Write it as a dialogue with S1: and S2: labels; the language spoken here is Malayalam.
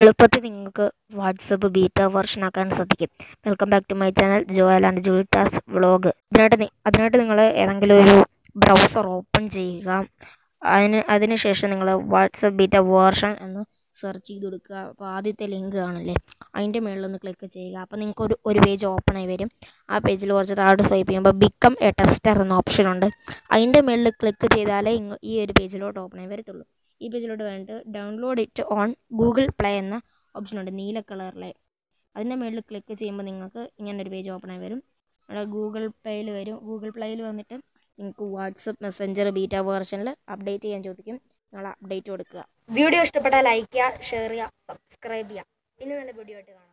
S1: എളുപ്പത്തിൽ നിങ്ങൾക്ക് വാട്സപ്പ് ബീറ്റ വെർഷൻ ആക്കാൻ സാധിക്കും welcome back to my channel Joel and ജൂട്ടാസ് വ്ളോഗ് അതിനായിട്ട് നി- അതിനായിട്ട് നിങ്ങൾ ഏതെങ്കിലും ഒരു ബ്രൗസർ ഓപ്പൺ ചെയ്യുക അതിന് അതിനുശേഷം നിങ്ങൾ വാട്സപ്പ് ബീറ്റ വേർഷൻ എന്ന് സെർച്ച് ചെയ്ത് കൊടുക്കുക അപ്പോൾ ആദ്യത്തെ ലിങ്ക് കാണില്ലേ അതിൻ്റെ മുകളിൽ ഒന്ന് ക്ലിക്ക് ചെയ്യുക അപ്പോൾ നിങ്ങൾക്ക് ഒരു ഒരു പേജ് ഓപ്പൺ ആയി വരും ആ പേജിൽ കുറച്ച് താഴോട്ട് സ്വൈപ്പ് ചെയ്യുമ്പോൾ ബിക്കം എ ടെസ്റ്റർ എന്ന ഓപ്ഷൻ ഉണ്ട് അതിൻ്റെ മുകളിൽ ക്ലിക്ക് ചെയ്താലേ ഇങ്ങ് ഈ ഒരു പേജിലോട്ട് ഓപ്പൺ ആയി വരത്തുള്ളൂ ഈ പേജിലോട്ട് വേണ്ടിയിട്ട് download it on Google Play എന്ന ഓപ്ഷൻ ഉണ്ട് നീല കളറിലെ അതിൻ്റെ മുകളിൽ ക്ലിക്ക് ചെയ്യുമ്പോൾ നിങ്ങൾക്ക് ഇങ്ങനെ ഒരു പേജ് ഓപ്പൺ ആയി വരും അവിടെ ഗൂഗിൾ പ്ലേയിൽ വരും ഗൂഗിൾ പ്ലേയിൽ വന്നിട്ട് നിങ്ങൾക്ക് വാട്സപ്പ് മെസ്സഞ്ചർ ബീറ്റ വേർഷനിൽ അപ്ഡേറ്റ് ചെയ്യാൻ ചോദിക്കും നിങ്ങൾ അപ്ഡേറ്റ് കൊടുക്കുക വീഡിയോ ഇഷ്ടപ്പെട്ടാൽ ലൈക്ക് ചെയ്യുക ഷെയർ ചെയ്യുക സബ്സ്ക്രൈബ് ചെയ്യുക ഇനി നല്ല വീഡിയോ ആയിട്ട് കാണാം